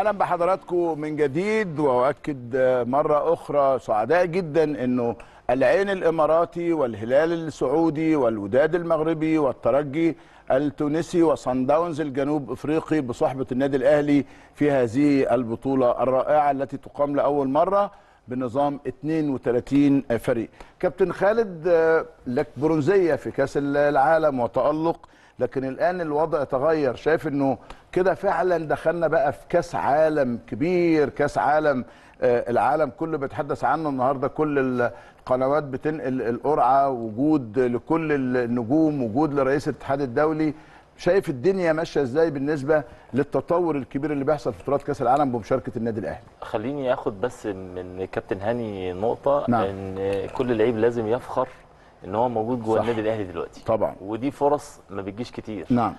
اهلا بحضراتكم من جديد واؤكد مره اخرى سعداء جدا انه العين الاماراتي والهلال السعودي والوداد المغربي والترجي التونسي وصن داونز الجنوب افريقي بصحبه النادي الاهلي في هذه البطوله الرائعه التي تقام لاول مره بنظام 32 فريق. كابتن خالد لك برونزيه في كاس العالم وتالق لكن الان الوضع تغير شايف انه كده فعلا دخلنا بقى في كاس عالم كبير كاس عالم العالم كله بيتحدث عنه النهارده كل القنوات بتنقل القرعه وجود لكل النجوم وجود لرئيس الاتحاد الدولي شايف الدنيا ماشيه ازاي بالنسبه للتطور الكبير اللي بيحصل في بطولات كاس العالم بمشاركه النادي الاهلي خليني اخد بس من كابتن هاني نقطه نعم. ان كل لعيب لازم يفخر ان هو موجود جوه النادي الاهلي دلوقتي طبعا ودي فرص ما بتجيش كتير نعم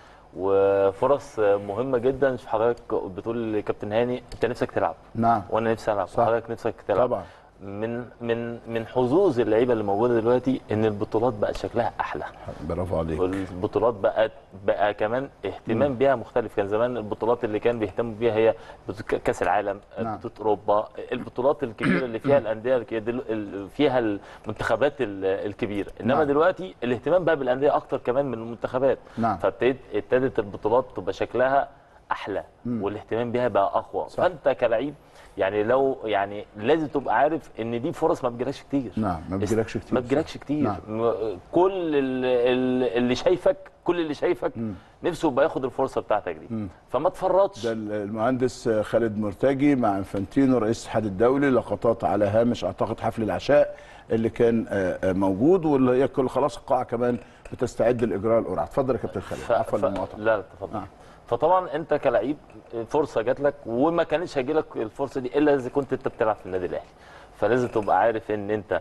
وفرص مهمه جدا شوف حضرتك بتقول لكابتن هاني انت نفسك تلعب نعم وانا نفسي العب صح. وحضرتك نفسك تلعب طبعا من من من حظوظ اللعيبه اللي موجوده دلوقتي ان البطولات بقت شكلها احلى برافو عليك والبطولات بقت بقى كمان اهتمام بيها مختلف كان زمان البطولات اللي كان بيهتموا بيها هي بطولة كاس العالم نعم. بطوله اوروبا البطولات الكبيره اللي فيها الانديه الك- دل- ال- فيها المنتخبات ال- الكبيره انما نعم. دلوقتي الاهتمام بقى بالانديه اكتر كمان من المنتخبات نعم. فابتدت ابتدت البطولات تبقى شكلها احلى والاهتمام بيها بقى اقوى صح. فانت كلعيب يعني لو يعني لازم تبقى عارف ان دي فرص ما بتجيلكش كتير نعم ما بيجيلكش كتير ما بتجيلكش كتير نعم. م- كل ال- ال- اللي شايفك كل اللي شايفك نفسه يبقى ياخد الفرصه بتاعتك دي فما تفرطش ده المهندس خالد مرتجي مع انفانتينو رئيس الاتحاد الدولي لقطات على هامش اعتقد حفل العشاء اللي كان آه، آه، موجود واللي هي كل خلاص القاعه كمان بتستعد لاجراء القرعه اتفضل يا كابتن خالد ف... عفوا ف... للمقاطعه لا لا تفضل آه. فطبعا انت كلعيب فرصه جات لك وما كانتش هيجي لك الفرصه دي الا اذا كنت انت بتلعب في النادي الاهلي فلازم تبقى عارف ان انت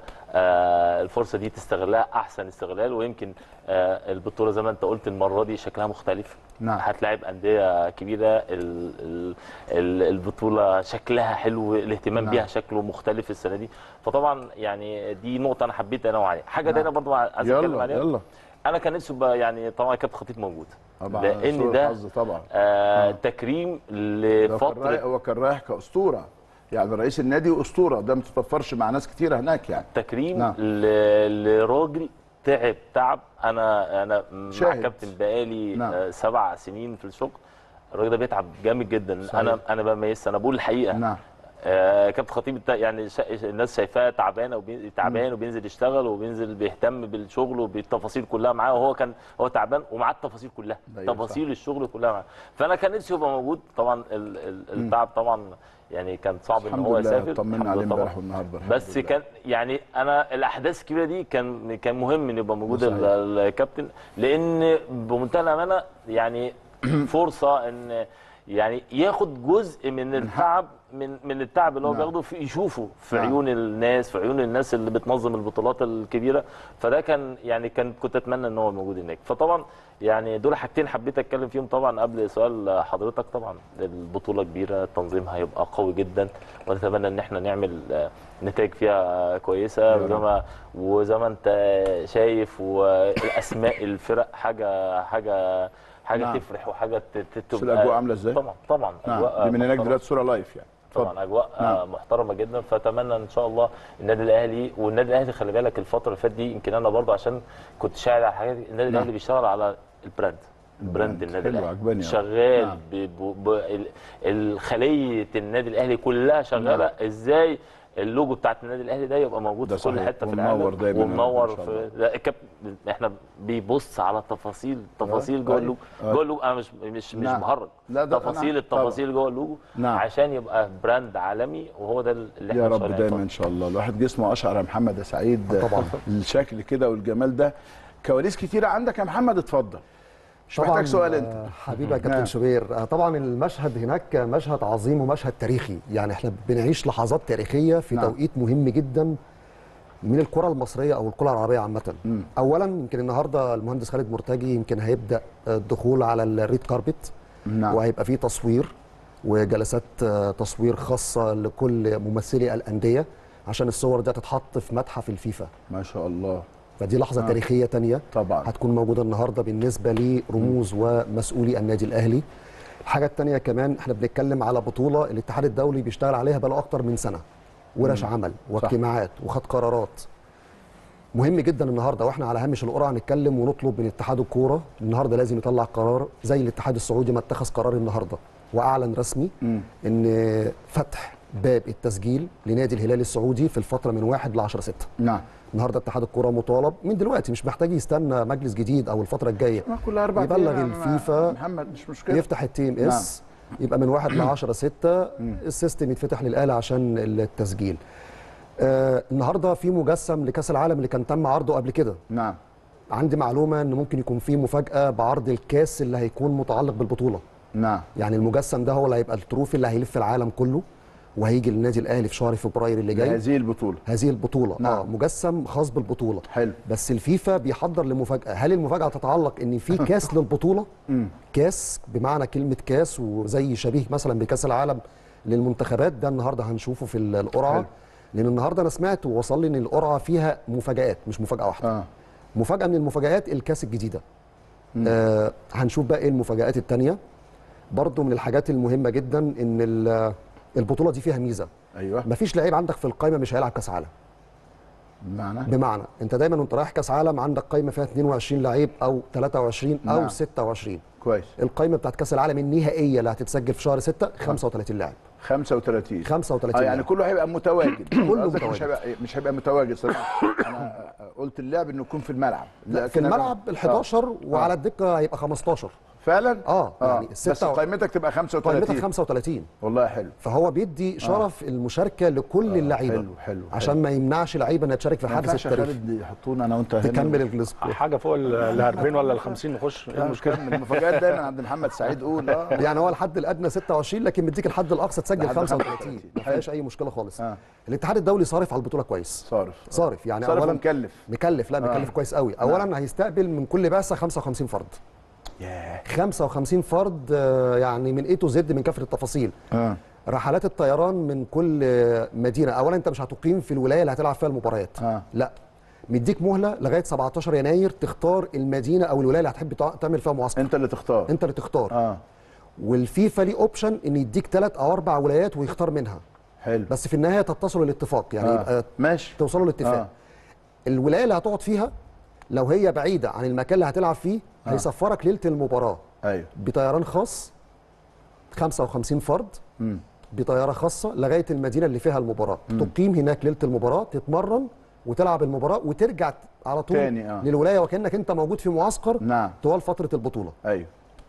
آه الفرصه دي تستغلها احسن استغلال ويمكن آه البطوله زي ما انت قلت المره دي شكلها مختلف نعم. هتلاعب انديه كبيره ال ال ال البطوله شكلها حلو الاهتمام نعم. بيها شكله مختلف السنه دي فطبعا يعني دي نقطه انا حبيت انوه عليها حاجه نعم. تانيه برضو عايز اتكلم يلا عليها يلا انا كان نفسي يبقى يعني طبعا كابتن خطيب موجود طبعا لان سوء ده الحظ طبعا آه آه. تكريم هو كان رايح لفتره هو كان رايح كاسطوره يعني رئيس النادي اسطوره ده ما تتوفرش مع ناس كتيره هناك يعني تكريم نعم. ل- لراجل تعب تعب انا انا مع شاهد. كابتن بقالي نعم. آه سبع سنين في الشغل الراجل ده بيتعب جامد جدا صحيح. انا انا بميز انا بقول الحقيقه نعم آه كابتن خطيب الت- يعني شا- الناس شايفاه تعبانه وبي- تعبان وبينزل يشتغل وبينزل بيهتم بالشغل وبالتفاصيل كلها معاه وهو كان هو تعبان ومعاه التفاصيل كلها أيوة تفاصيل الشغل كلها معاه فانا كان نفسي يبقى موجود طبعا ال- ال- التعب طبعا يعني كان صعب ان الحمد هو لله يسافر طمنا الحمد عليه لله طبعاً. امبارح والنهارده الحمد بس لله. كان يعني انا الاحداث الكبيره دي كان كان مهم ان يبقى موجود صحيح. ال- الكابتن لان بمنتهى الامانه يعني فرصه ان يعني ياخد جزء من التعب من من التعب اللي هو نعم. بياخده في يشوفه في نعم. عيون الناس في عيون الناس اللي بتنظم البطولات الكبيره فده كان يعني كان كنت اتمنى ان هو موجود هناك فطبعا يعني دول حاجتين حبيت اتكلم فيهم طبعا قبل سؤال حضرتك طبعا البطوله كبيره تنظيمها هيبقى قوي جدا ونتمنى ان احنا نعمل آه، نتائج فيها كويسه وزي ما وزي ما انت شايف والاسماء الفرق حاجه حاجه حاجه نعم. تفرح وحاجه ت- ت- شوف تبقى الأجواء عاملة إزاي؟ طبعا طبعا نعم أجواء دي من هناك محترمة. دلوقتي صوره لايف يعني اتفضل. طبعا اجواء نعم. نعم. محترمه جدا فاتمنى ان شاء الله النادي الاهلي والنادي الاهلي خلي بالك الفتره اللي فاتت دي يمكن انا برضه عشان كنت شاهد على الحاجات دي النادي الاهلي بيشتغل على البراند البراند النادي حلو، الاهلي عجباني أوي. شغال نعم. ب... ب... ب... ال- الخليه النادي الاهلي كلها شغاله نعم. ازاي اللوجو بتاعت النادي الاهلي ده يبقى موجود ده في كل صحيح. حته في ومنور العالم دايماً يا رب ومنور إن شاء في الله. لا الكابتن احنا بيبص على تفاصيل تفاصيل جوه أيوة. اللوجو أيوة. جوه اللوجو انا مش مش مش نعم. بهرج لا، ده أنا- تفاصيل التفاصيل جوه اللوجو نعم. عشان يبقى براند عالمي وهو ده اللي احنا يا إن شاء رب الله دايما هنفضل. ان شاء الله الواحد جسمه اشعر يا محمد يا سعيد طبعا. الشكل كده والجمال ده كواليس كتيره عندك يا محمد اتفضل مش محتاج سؤال انت آه، حبيبي يا نعم. كابتن شوبير آه، طبعا المشهد هناك مشهد عظيم ومشهد تاريخي يعني احنا بنعيش لحظات تاريخيه في نعم. توقيت مهم جدا من الكره المصريه او الكره العربيه عامه اولا يمكن النهارده المهندس خالد مرتجي يمكن هيبدا الدخول على الريد كاربت نعم. وهيبقى فيه تصوير وجلسات آه، تصوير خاصه لكل ممثلي الانديه عشان الصور دي تتحط في متحف الفيفا ما شاء الله فدي لحظه آه. تاريخيه تانية طبعا هتكون موجوده النهارده بالنسبه لرموز ومسؤولي النادي الاهلي الحاجه الثانيه كمان احنا بنتكلم على بطوله الاتحاد الدولي بيشتغل عليها بقاله اكتر من سنه ورش عمل واجتماعات وخد قرارات مهم جدا النهارده واحنا على هامش القرعه نتكلم ونطلب من اتحاد الكوره النهارده لازم يطلع قرار زي الاتحاد السعودي ما اتخذ قرار النهارده واعلن رسمي ان فتح باب التسجيل لنادي الهلال السعودي في الفتره من 1 ل 10 6 نعم النهارده اتحاد الكوره مطالب من دلوقتي مش محتاج يستنى مجلس جديد او الفتره الجايه ما كل اربع يبلغ أيام يا الفيفا محمد مش مشكله يفتح التي ام اس يبقى من 1 ل 10 6 السيستم يتفتح للاله عشان التسجيل آه النهارده في مجسم لكاس العالم اللي كان تم عرضه قبل كده نعم عندي معلومه ان ممكن يكون في مفاجاه بعرض الكاس اللي هيكون متعلق بالبطوله نعم يعني المجسم ده هو اللي هيبقى التروفي اللي هيلف العالم كله وهيجي للنادي الاهلي في شهر فبراير اللي جاي هذه البطوله هذه البطوله نعم. اه مجسم خاص بالبطوله حلو بس الفيفا بيحضر لمفاجاه هل المفاجاه تتعلق ان في كاس للبطوله كاس بمعنى كلمه كاس وزي شبيه مثلا بكاس العالم للمنتخبات ده النهارده هنشوفه في ال- القرعه حلو. لان النهارده انا سمعت ووصل لي ان القرعه فيها مفاجات مش مفاجاه واحده اه مفاجاه من المفاجات الكاس الجديده آه هنشوف بقى ايه المفاجات التانية برضو من الحاجات المهمه جدا ان ال- البطوله دي فيها ميزه ايوه مفيش لعيب عندك في القائمه مش هيلعب كاس عالم بمعنى بمعنى انت دايما وانت رايح كاس عالم عندك قائمه فيها 22 لعيب او 23 او نعم. 26 كويس القائمه بتاعت كاس العالم النهائيه اللي هتتسجل في شهر 6 35 لاعب 35 35 اه يعني لاعب. كله هيبقى متواجد كله قصدك مش متواجد. هيبقى مش هيبقى متواجد صراحه انا قلت اللعب انه يكون في الملعب لا في لكن أنا- الملعب ال 11 وعلى الدكه هيبقى 15 فعلا اه يعني بس الستة و- قائمتك تبقى قائمتك 35 35 والله حلو فهو بيدي شرف المشاركه لكل اللعيبه حلو حلو عشان ما يمنعش لعيبه انها تشارك في ما حدث ينفعش يا التاريخ خالد يحطونا انا وانت هنا تكمل السكور حاجه فوق ال 40 ولا ال 50 نخش ايه لا، المشكله كمل. المفاجآت دايما عند محمد سعيد قول اه يعني هو الحد الادنى 26 لكن مديك الحد الاقصى تسجل لحد 35 35. ما فيهاش اي مشكله خالص آه. الاتحاد الدولي صارف على البطوله كويس صارف صارف يعني صارف اولا ومكلف مكلف لا مكلف كويس قوي اولا هيستقبل من كل بعثه 55 فرد ياه 55 فرد آه، يعني من اي تو زد من كافه التفاصيل اه رحلات الطيران من كل آه، مدينه اولا انت مش هتقيم في الولايه اللي هتلعب فيها المباريات آه. لا مديك مهله لغايه 17 يناير تختار المدينه او الولايه اللي هتحب تع- تعمل فيها معسكر انت اللي تختار انت اللي تختار اه والفيفا ليه اوبشن ان يديك ثلاث او اربع ولايات ويختار منها حلو بس في النهايه تتصلوا لاتفاق يعني آه. يبقى ماشي توصلوا لاتفاق آه. آه. الولايه اللي هتقعد فيها لو هي بعيده عن المكان اللي هتلعب فيه آه. هيسفرك ليله المباراه ايوه بطيران خاص 55 فرد مم. بطياره خاصه لغايه المدينه اللي فيها المباراه تقيم هناك ليله المباراه تتمرن وتلعب المباراه وترجع على طول تاني، آه. للولايه وكانك انت موجود في معسكر نعم طوال فتره البطوله ايوه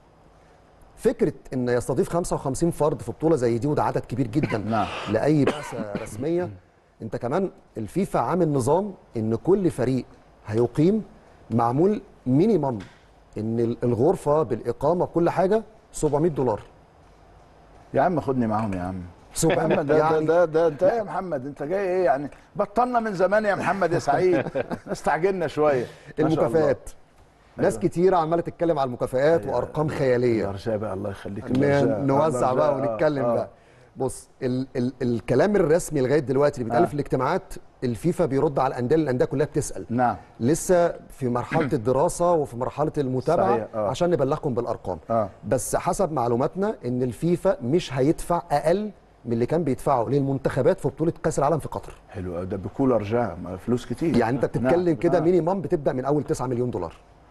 فكره ان يستضيف 55 فرد في بطوله زي دي وده عدد كبير جدا نعم. لاي بعثه رسميه انت كمان الفيفا عامل نظام ان كل فريق هيقيم معمول مينيمم ان الغرفه بالاقامه بكل حاجه 700 دولار يا عم خدني معاهم يا عم 700 محمد ده, يعني ده, ده, ده انت ايه يا محمد انت جاي ايه يعني بطلنا من زمان يا محمد يا سعيد استعجلنا شويه ما شاء الله. المكافآت ناس كتير عماله تتكلم على المكافآت وارقام خياليه الارجاء بقى الله يخليك ن- الأرجاء. نوزع بقى الأرجاء، ونتكلم آه، آه. بقى بص ال ال الكلام الرسمي لغايه دلوقتي اللي بيتقال آه. في الاجتماعات الفيفا بيرد على الانديه الانديه كلها بتسال نعم لسه في مرحله الدراسه وفي مرحله المتابعه صحيح، آه. عشان نبلغكم بالارقام آه. بس حسب معلوماتنا ان الفيفا مش هيدفع اقل من اللي كان بيدفعه للمنتخبات في بطوله كاس العالم في قطر حلو أوي، ده بكل ارجاء ما فلوس كتير يعني انت نعم، بتتكلم كده نعم. مينيمم بتبدا من اول 9 مليون دولار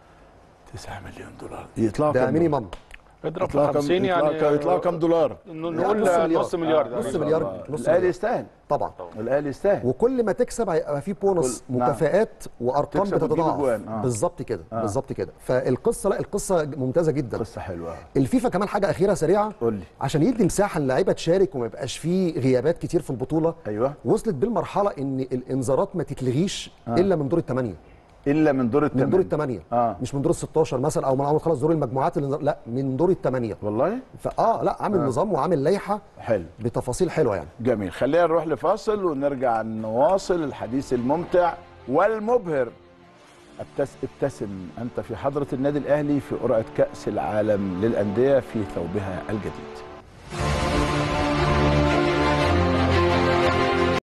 9 مليون دولار يطلعوا ده كام مينيمم اضرب في يطلعوا كام 50 يعني يطلعوا كام- يطلعوا كام دولار ن- نص نقول مليار. نص مليار نص تقريباً. مليار آه، نص الاهلي مليار يستاهل طبعا الاهلي يستاهل وكل ما تكسب هيبقى في بونص كل- نعم. مكافآت وارقام تكسب وتجيب بتتضاعف أجوان، آه. بالظبط كده آه. بالظبط كده فالقصه لا القصه ممتازه جدا قصه حلوه الفيفا كمان حاجه اخيره سريعه قول لي عشان يدي مساحه للعيبه تشارك وما يبقاش فيه غيابات كتير في البطوله ايوه وصلت بالمرحله ان الانذارات ما تتلغيش الا من دور الثمانيه الا من دور الثمانيه من دور الثمانيه آه. مش من دور ال 16 مثلا او من اول خلاص دور المجموعات الإنذار- لا من دور الثمانيه والله فاه لا عامل نظام وعامل لائحه حلو بتفاصيل حلوه يعني جميل خلينا نروح لفاصل ونرجع نواصل الحديث الممتع والمبهر ابتس ابتسم انت في حضره النادي الاهلي في قرعه كاس العالم للانديه في ثوبها الجديد